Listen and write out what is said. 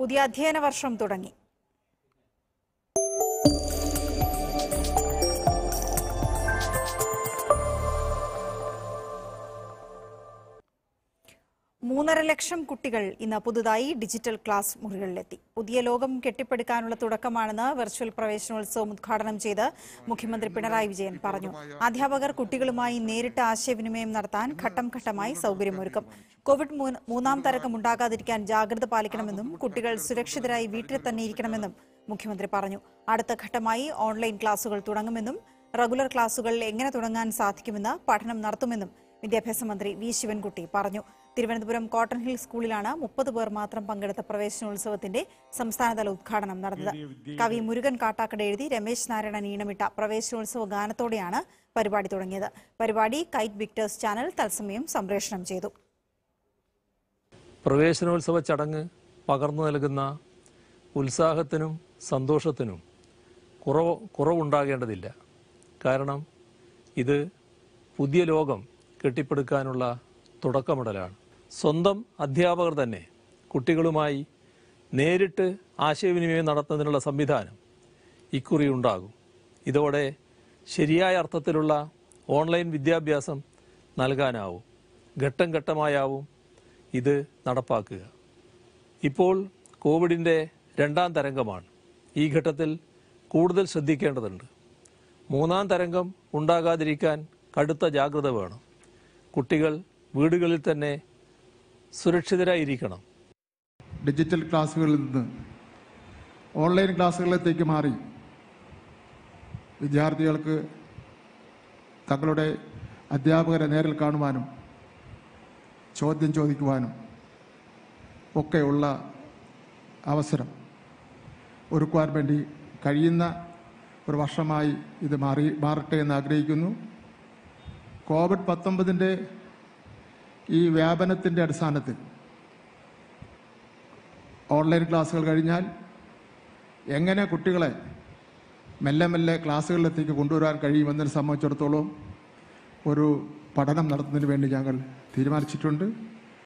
പുതിയ അധ്യയന വർഷം തുടങ്ങി മൂന്നര ലക്ഷം കുട്ടികൾ ഇന്ന് പുതുതായി ഡിജിറ്റൽ ക്ലാസ് മുറികളിലെത്തി പുതിയ ലോകം കെട്ടിപ്പടുക്കാനുള്ള തുടക്കമാണെന്ന് വെർച്വൽ പ്രവേശനോത്സവം ഉദ്ഘാടനം ചെയ്ത് മുഖ്യമന്ത്രി പിണറായി വിജയൻ പറഞ്ഞു അധ്യാപകർ കുട്ടികളുമായി നേരിട്ട് ആശയവിനിമയം നടത്താൻ ഘട്ടം ഘട്ടമായി സൗകര്യമൊരുക്കും കോവിഡ് മൂന്ന് മൂന്നാം തരംഗം ഉണ്ടാകാതിരിക്കാൻ ജാഗ്രത പാലിക്കണമെന്നും കുട്ടികൾ സുരക്ഷിതരായി വീട്ടിൽ തന്നെ ഇരിക്കണമെന്നും മുഖ്യമന്ത്രി പറഞ്ഞു അടുത്ത ഘട്ടമായി ഓൺലൈൻ ക്ലാസുകൾ തുടങ്ങുമെന്നും റെഗുലർ ക്ലാസുകൾ എങ്ങനെ തുടങ്ങാൻ സാധിക്കുമെന്ന് പഠനം നടത്തുമെന്നും വിദ്യാഭ്യാസ മന്ത്രി വി ശിവൻകുട്ടി പറഞ്ഞു തിരുവനന്തപുരം കോട്ടൺ ഹിൽ സ്കൂളിലാണ് മുപ്പത് പേർ മാത്രം പങ്കെടുത്ത പ്രവേശനോത്സവത്തിന്റെ സംസ്ഥാനതല ഉദ്ഘാടനം നടന്നത് കവി മുരുകൻ കാട്ടാക്കട എഴുതി രമേശ് നാരായണൻ ഈണമിട്ട പ്രവേശനോത്സവ ഗാനത്തോടെയാണ് പരിപാടി തുടങ്ങിയത് പരിപാടി കൈറ്റ് വിക്ടേഴ്സ് ചാനൽ തത്സമയം സംപ്രേഷണം ചെയ്തു പ്രവേശനോത്സവ ചടങ്ങ് പകർന്നു നൽകുന്ന ഉത്സാഹത്തിനും സന്തോഷത്തിനും കുറവ് കുറവുണ്ടാകേണ്ടതില്ല കാരണം ഇത് പുതിയ ലോകം കെട്ടിപ്പടുക്കാനുള്ള തുടക്കമിടലാണ് സ്വന്തം അധ്യാപകർ തന്നെ കുട്ടികളുമായി നേരിട്ട് ആശയവിനിമയം നടത്തുന്നതിനുള്ള സംവിധാനം ഇക്കുറി ഉണ്ടാകും ഇതോടെ ശരിയായ അർത്ഥത്തിലുള്ള ഓൺലൈൻ വിദ്യാഭ്യാസം നൽകാനാവും ഘട്ടം ഘട്ടമായാവും ഇത് നടപ്പാക്കുക ഇപ്പോൾ കോവിഡിൻ്റെ രണ്ടാം തരംഗമാണ് ഈ ഘട്ടത്തിൽ കൂടുതൽ ശ്രദ്ധിക്കേണ്ടതുണ്ട് മൂന്നാം തരംഗം ഉണ്ടാകാതിരിക്കാൻ കടുത്ത ജാഗ്രത വേണം കുട്ടികൾ വീടുകളിൽ തന്നെ സുരക്ഷിതരായിരിക്കണം ഡിജിറ്റൽ ക്ലാസ്സുകളിൽ നിന്ന് ഓൺലൈൻ ക്ലാസ്സുകളിലേക്ക് മാറി വിദ്യാർത്ഥികൾക്ക് തങ്ങളുടെ അധ്യാപകരെ നേരിൽ കാണുവാനും ചോദ്യം ചോദിക്കുവാനും ഒക്കെയുള്ള അവസരം ഒരുക്കുവാൻ വേണ്ടി കഴിയുന്ന ഒരു വർഷമായി ഇത് മാറി മാറട്ടെ എന്ന് ആഗ്രഹിക്കുന്നു കോവിഡ് പത്തൊമ്പതിൻ്റെ ഈ വ്യാപനത്തിൻ്റെ അടിസ്ഥാനത്തിൽ ഓൺലൈൻ ക്ലാസ്സുകൾ കഴിഞ്ഞാൽ എങ്ങനെ കുട്ടികളെ മെല്ലെ മെല്ലെ ക്ലാസ്സുകളിലെത്തേക്ക് കൊണ്ടുവരാൻ കഴിയുമെന്നതിനെ സംബന്ധിച്ചിടത്തോളം ഒരു പഠനം നടത്തുന്നതിന് വേണ്ടി ഞങ്ങൾ തീരുമാനിച്ചിട്ടുണ്ട്